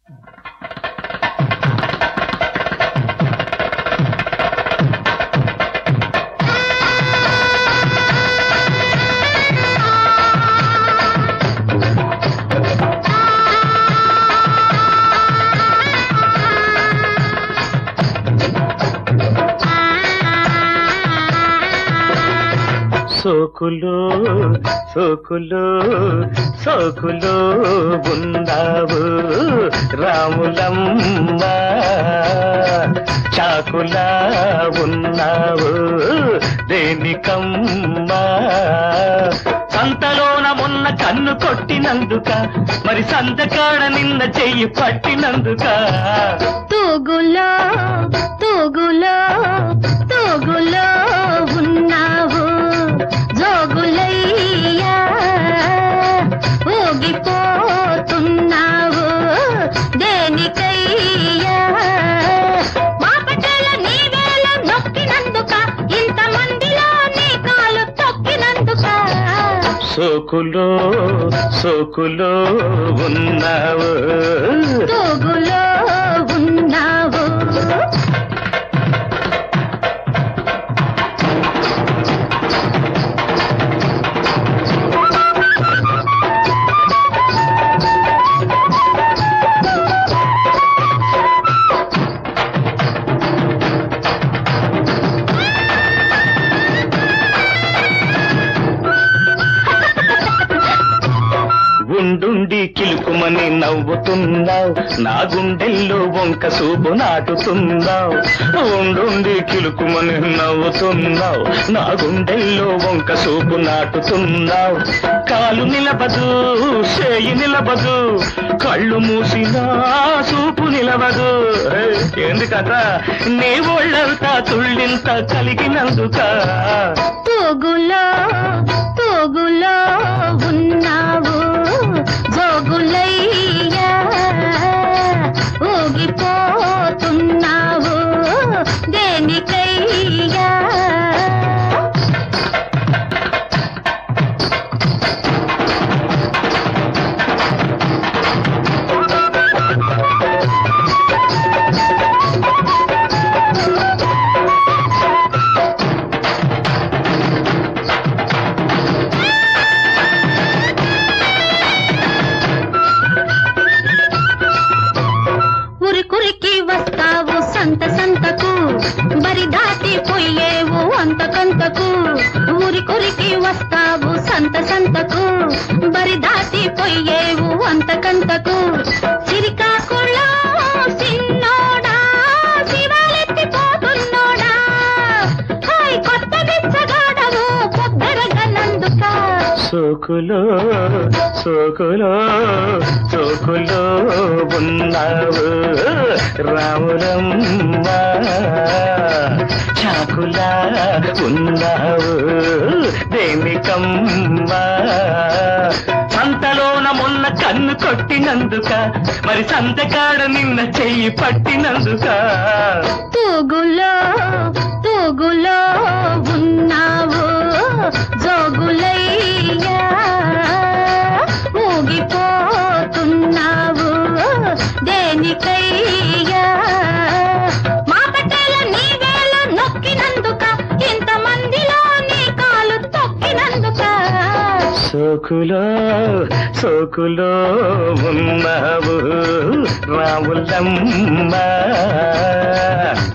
సోకులో సోకులో సోకులో ఉన్నావు రాములమ్మ చాకులా ఉన్నావు దేనికమ్మా సంతలోన మొన్న కన్ను కొట్టినందుక మరి సంతకాడ నిన్న చెయ్యి పట్టినందుక తూగులో తూగులో తూగులో ఉన్నావు జోగులయ్యా ఊగిపోతున్నావు దేనికయ్యా మా పట్ల నీ వేళ నొక్కినందుక ఇంతమందిలో నీ కాలు తొక్కినందుక సోకులో సోకులో ఉన్నావు తూగులో ఉన్నావు గుండుండి కిలుకుమని నవ్వుతున్నావు నా గుండెల్లో వంక సూపు నాటుతున్నావు ఉండుండి కిలుకుమని నవ్వుతున్నావు నా గుండెల్లో వంక సూపు నాటుతున్నావు కాలు నిలబదు చేయి నిలబదు కళ్ళు మూసినా సూపు నిలవదు ఏ, ఎందుకట నీ ఒళ్ళంతా తుళ్ళింత కలిగినందుక తూగులో తూగులో ఉన్నావు జోగులయ్యా ఊగిపోతున్నావు దేనికయ్యా ఉరి కురికి వస్తావు సంత సంతకు బరి దాటి పోయేవు అంతకంతకు ఊరి కురికి వస్తావు సంత సంతకు బరి దాటి పోయేవు అంతకంతకు చిరికాకుళ్ళో సిన్నోడా శివాలెత్తిపోతున్నోడా హాయ్ కొత్త బిచ్చగాడవు పొద్దరగనందుక సోకులో సోకులో సోకులో ఉన్నావు రాములమ్మ చాకులా ఉన్నావు దేనికమ్మా సంతలోన మొన్న కన్ను కొట్టినందుక మరి సంతకాడ నిన్న చెయ్యి పట్టినందుక తూగులో తూగులో ఉన్నావు జోగులయ్యా ఊగిపోతున్నావు దేనికయ్యా మా పట్టేల నీ వేళ నొక్కినందుక ఇంతమందిలో నీ కాలు తొక్కినందుక సోకులో సోకులో ఉన్నావు రాములమ్మ